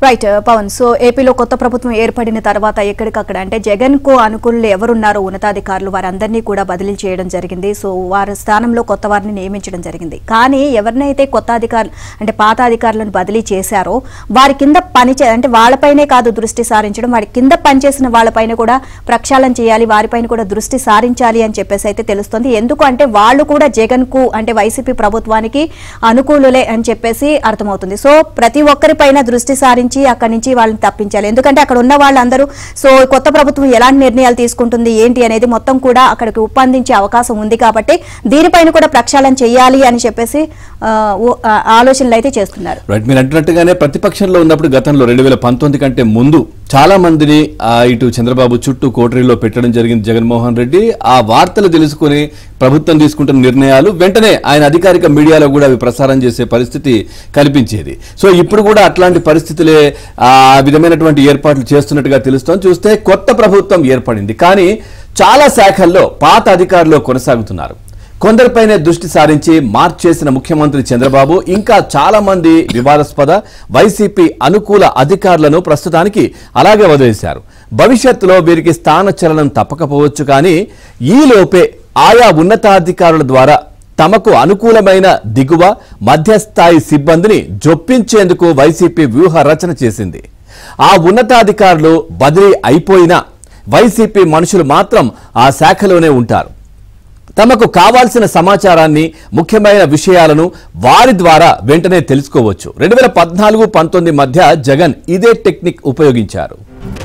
right Pawan so ఏపీలో కొత్త ప్రభుత్వం ఏర్పడిన తర్వాత ఎక్కడికక్కడ అంటే జగన్ కు అనుకూలులు ఎవరున్నారో ఉన్నతాధికారులు వారందరినీ కూడా బదిలీ చేయడం జరిగింది సో వారి స్థానంలో కొత్త వారిని నియమించడం జరిగింది కానీ ఎవరినైతే కొత్త అధికారులు అంటే పాత అధికారులను బదిలీ చేశారో వారి కింద పని చే అంటే వాళ్ళపైనే కాదు దృష్టి సారించడం వారి కింద పనిచేసిన వాళ్ళపైన కూడా ప్రక్షాళన చేయాలి వారిపైన కూడా దృష్టి సారించాలి అని చెప్పేసి అయితే తెలుస్తుంది ఎందుకు అంటే వాళ్ళు కూడా జగన్ కు అంటే వైసీపీ ప్రభుత్వానికి అనుకూలులే అని చెప్పేసి అర్థమవుతుంది సో ప్రతి ఒక్కరిపైన దృష్టి సారించి అక్కడి నుంచి వాళ్ళని తప్పించాలి ఎందుకంటే అక్కడ ఉన్న వాళ్ళందరూ సో కొత్త ప్రభుత్వం ఎలాంటి నిర్ణయాలు తీసుకుంటుంది ఏంటి అనేది మొత్తం కూడా అక్కడికి ఉప్పందించే అవకాశం ఉంది కాబట్టి దీనిపైన కూడా ప్రక్షాళన చేయాలి అని చెప్పేసి ఆ, ఊ- ఆ, ఆలోచనలు అయితే చేస్తున్నారు రైట్ మీరు అంటున్నట్టుగానే ప్రతిపక్షంలో ఉన్నప్పుడు గతంలో రెండు వేల పంతొమ్మిది కంటే ముందు చాలా మందిని ఆ, ఇటు చంద్రబాబు చుట్టూ కోటరీలో పెట్టడం జరిగింది జగన్మోహన్ రెడ్డి ఆ వార్తలు తెలుసుకుని ప్రభుత్వం తీసుకుంటున్న నిర్ణయాలు వెంటనే ఆయన అధికారిక మీడియాలో కూడా అవి ప్రసారం చేసే పరిస్థితి కల్పించేది సో ఇప్పుడు కూడా అట్లాంటి పరిస్థితులే ఆ విధమైనటువంటి ఏర్పాట్లు చేస్తున్నట్టుగా తెలుస్తోంది చూస్తే కొత్త ప్రభుత్వం ఏర్పడింది కానీ చాలా శాఖల్లో పాత అధికారులు కొనసాగుతున్నారు కొందరిపైనే దృష్టి సారించి మార్చేసిన ముఖ్యమంత్రి చంద్రబాబు ఇంకా చాలా మంది వివాదాస్పద వైసీపీ అనుకూల అధికారులను ప్రస్తుతానికి అలాగే వదిలేశారు భవిష్యత్తులో వీరికి స్థానచలనం తప్పకపోవచ్చు కానీ ఈలోపే ఆయా ఉన్నతాధికారుల ద్వారా తమకు అనుకూలమైన దిగువ మధ్యస్థాయి సిబ్బందిని జొప్పించేందుకు వైసీపీ వ్యూహ రచన చేసింది ఆ ఉన్నతాధికారులు బదిలీ అయిపోయినా వైసీపీ మనుషులు మాత్రం ఆ శాఖలోనే ఉంటారు తమకు కావాల్సిన సమాచారాన్ని ముఖ్యమైన విషయాలను వారి ద్వారా వెంటనే తెలుసుకోవచ్చు రెండు వేల పద్నాలుగు పంతొమ్మిది మధ్య జగన్ ఇదే టెక్నిక్ ఉపయోగించారు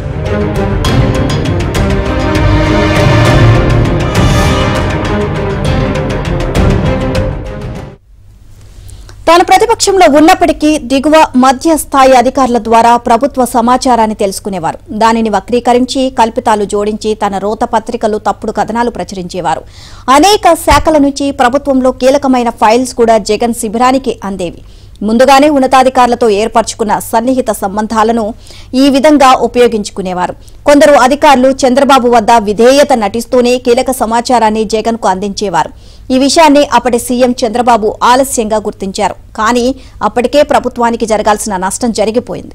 తాను ప్రతిపక్షంలో ఉన్నప్పటికీ దిగువ మధ్య స్థాయి అధికారుల ద్వారా ప్రభుత్వ సమాచారాన్ని తెలుసుకునేవారు దానిని వక్రీకరించి కల్పితాలు జోడించి తన రోత పత్రికలు తప్పుడు కథనాలు ప్రచురించేవారు అనేక శాఖల నుంచి ప్రభుత్వంలో కీలకమైన ఫైల్స్ కూడా జగన్ శిబిరానికి అందేవి ముందుగానే ఉన్నతాధికారులతో ఏర్పరచుకున్న సన్నిహిత సంబంధాలను ఈ విధంగా ఉపయోగించుకునేవారు కొందరు అధికారులు చంద్రబాబు వద్ద విధేయత నటిస్తూనే కీలక సమాచారాన్ని జగన్ కు అందించేవారు ఈ విషయాన్ని అప్పటి సీఎం చంద్రబాబు ఆలస్యంగా గుర్తించారు కానీ అప్పటికే ప్రభుత్వానికి జరగాల్సిన నష్టం జరిగిపోయింది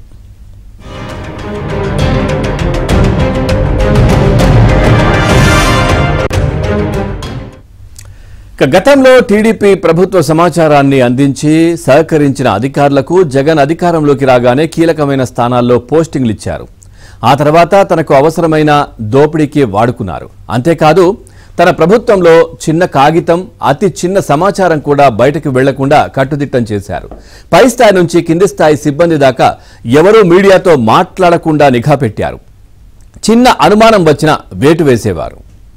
ఇక గతంలో టీడీపీ ప్రభుత్వ సమాచారాన్ని అందించి సహకరించిన అధికారులకు జగన్ అధికారంలోకి రాగానే కీలకమైన స్థానాల్లో పోస్టింగ్లు ఇచ్చారు ఆ తర్వాత తనకు అవసరమైన దోపిడీకి వాడుకున్నారు అంతేకాదు తన ప్రభుత్వంలో చిన్న కాగితం అతి చిన్న సమాచారం కూడా బయటకు వెళ్లకుండా కట్టుదిట్టం చేశారు పై స్థాయి నుంచి కింది స్థాయి సిబ్బంది దాకా ఎవరూ మీడియాతో మాట్లాడకుండా నిఘా పెట్టారు చిన్న అనుమానం వచ్చినా వేటు వేసేవారు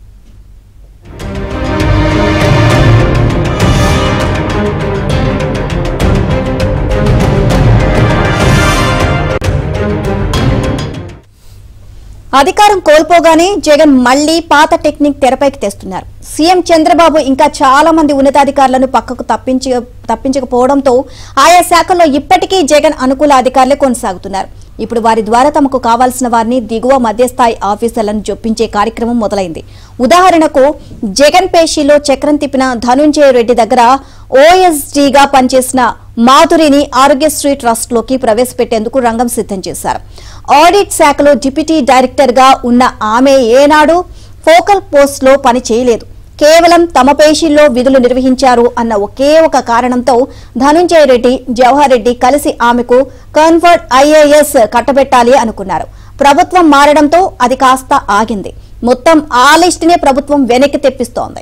అధికారం కోల్పోగానే జగన్ మళ్లీ పాత టెక్నిక్ తెరపైకి తెస్తున్నారు సీఎం చంద్రబాబు ఇంకా చాలా మంది ఉన్నతాధికారులను పక్కకు తప్పించ తప్పించకపోవడంతో ఆయా శాఖల్లో ఇప్పటికీ జగన్ అనుకూల అధికారులే కొనసాగుతున్నారు ఇప్పుడు వారి ద్వారా తమకు కావాల్సిన వారిని దిగువ మధ్యస్థాయి ఆఫీసర్లను జొప్పించే కార్యక్రమం మొదలైంది ఉదాహరణకు జగన్ పేషీలో చక్రం తిప్పిన ధనుంజయ రెడ్డి దగ్గర ఓఎస్డీగా పనిచేసిన మాధురిని ఆరోగ్యశ్రీ ట్రస్ట్ లోకి ప్రవేశపెట్టేందుకు రంగం సిద్ధం చేశారు ఆడిట్ శాఖలో డిప్యూటీ డైరెక్టర్ గా ఉన్న ఆమె ఏనాడు ఫోకల్ పోస్ట్ లో పని చేయలేదు కేవలం తమ పేషీల్లో విధులు నిర్వహించారు అన్న ఒకే ఒక కారణంతో ధనుంజయ రెడ్డి జవహర్ రెడ్డి కలిసి ఆమెకు కన్వర్ట్ ఐఏఎస్ కట్టబెట్టాలి అనుకున్నారు ప్రభుత్వం మారడంతో అది కాస్త ఆగింది మొత్తం ఆ లిస్టునే ప్రభుత్వం వెనక్కి తెప్పిస్తోంది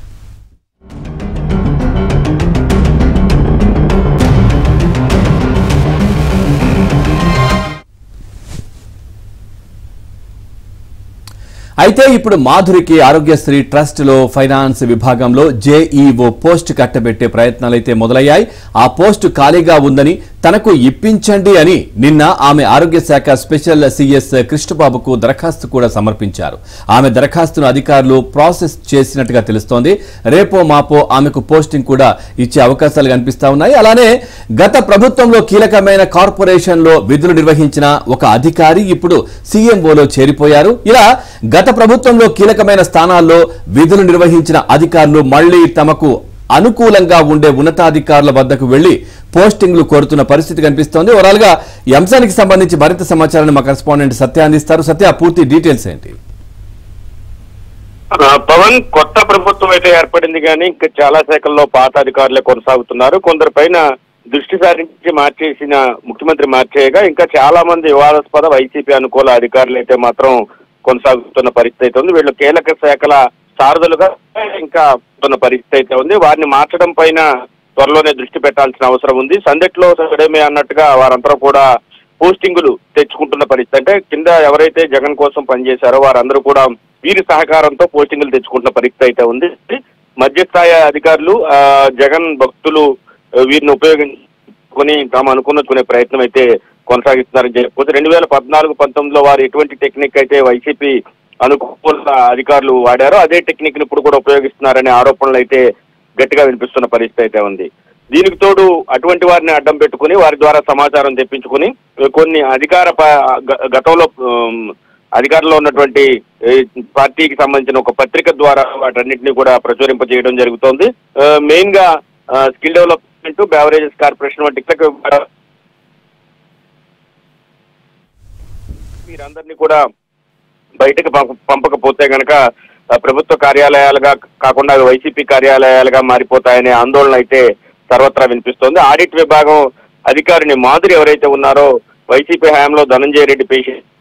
అయితే ఇప్పుడు మాధురికి ఆరోగ్యశ్రీ ట్రస్ట్ లో ఫైనాన్స్ విభాగంలో జేఈఓ పోస్ట్ కట్టబెట్టే ప్రయత్నాలైతే మొదలయ్యాయి ఆ పోస్టు ఖాళీగా ఉందని తనకు ఇప్పించండి అని నిన్న ఆమె ఆరోగ్య శాఖ స్పెషల్ సిఎస్ కృష్ణబాబుకు దరఖాస్తు కూడా సమర్పించారు ఆమె దరఖాస్తును అధికారులు ప్రాసెస్ చేసినట్టుగా తెలుస్తోంది రేపో మాపో ఆమెకు పోస్టింగ్ కూడా ఇచ్చే అవకాశాలు కనిపిస్తా ఉన్నాయి అలానే గత ప్రభుత్వంలో కీలకమైన కార్పొరేషన్ లో విధులు నిర్వహించిన ఒక అధికారి ఇప్పుడు సీఎంఓలో చేరిపోయారు ఇలా గత ప్రభుత్వంలో కీలకమైన స్థానాల్లో విధులు నిర్వహించిన అధికారులు మళ్లీ తమకు అనుకూలంగా ఉండే ఉన్నతాధికారుల వద్దకు వెళ్లి పోస్టింగ్లు కోరుతున్న పరిస్థితి కనిపిస్తోంది ఓవరాల్ గా ఈ అంశానికి సంబంధించి మరింత సమాచారాన్ని మా కరెస్పాండెంట్ సత్య అందిస్తారు సత్య పూర్తి డీటెయిల్స్ ఏంటి ఆ, పవన్ కొత్త ప్రభుత్వం అయితే ఏర్పడింది కానీ ఇంకా చాలా శాఖల్లో పాత అధికారులే కొనసాగుతున్నారు కొందరి పైన దృష్టి సారించి మార్చేసిన ముఖ్యమంత్రి మార్చేయగా ఇంకా చాలా మంది వివాదాస్పద వైసీపీ అనుకూల అధికారులు అయితే మాత్రం కొనసాగుతున్న పరిస్థితి అయితే ఉంది వీళ్ళు కీలక శాఖల సారథులుగా ఇంకా ఉన్న పరిస్థితి అయితే ఉంది వారిని మార్చడం పైన త్వరలోనే దృష్టి పెట్టాల్సిన అవసరం ఉంది సందెట్లో సడేమే అన్నట్టుగా వారందరూ కూడా పోస్టింగులు తెచ్చుకుంటున్న పరిస్థితి అంటే కింద ఎవరైతే జగన్ కోసం పనిచేశారో వారందరూ కూడా వీరి సహకారంతో పోస్టింగులు తెచ్చుకుంటున్న పరిస్థితి అయితే ఉంది మధ్యస్థాయి అధికారులు ఆ, జగన్ భక్తులు ఆ, వీరిని ఉపయోగించుకొని తాము అనుకున్నట్టుకునే ప్రయత్నం అయితే కొనసాగిస్తున్నారని చెప్పకపోతే రెండు వేల పద్నాలుగు పంతొమ్మిదిలో వారు ఎటువంటి టెక్నిక్ అయితే వైసీపీ అనుకూల అధికారులు వాడారో అదే టెక్నిక్ ని ఇప్పుడు కూడా ఉపయోగిస్తున్నారనే ఆరోపణలు అయితే గట్టిగా వినిపిస్తున్న పరిస్థితి అయితే ఉంది దీనికి తోడు అటువంటి వారిని అడ్డం పెట్టుకుని వారి ద్వారా సమాచారం తెప్పించుకుని కొన్ని అధికార ప- గ- గతంలో ఉమ్, అధికారంలో ఉన్నటువంటి ఏ, పార్టీకి సంబంధించిన ఒక పత్రిక ద్వారా వాటన్నిటిని కూడా ప్రచురింపజేయడం జరుగుతోంది ఆ, మెయిన్ గా ఆ, స్కిల్ డెవలప్మెంట్ బెవరేజెస్ కార్పొరేషన్ వంటి ఇతర వీరందరినీ కూడా బయటకు పంప- పంపకపోతే గనక ఆ, ప్రభుత్వ కార్యాలయాలుగా కాకుండా అవి వైసీపీ కార్యాలయాలుగా మారిపోతాయనే ఆందోళన అయితే సర్వత్రా వినిపిస్తోంది ఆడిట్ విభాగం అధికారిని మాధురి ఎవరైతే ఉన్నారో వైసీపీ హయాంలో ధనంజయ రెడ్డి పేషెంట్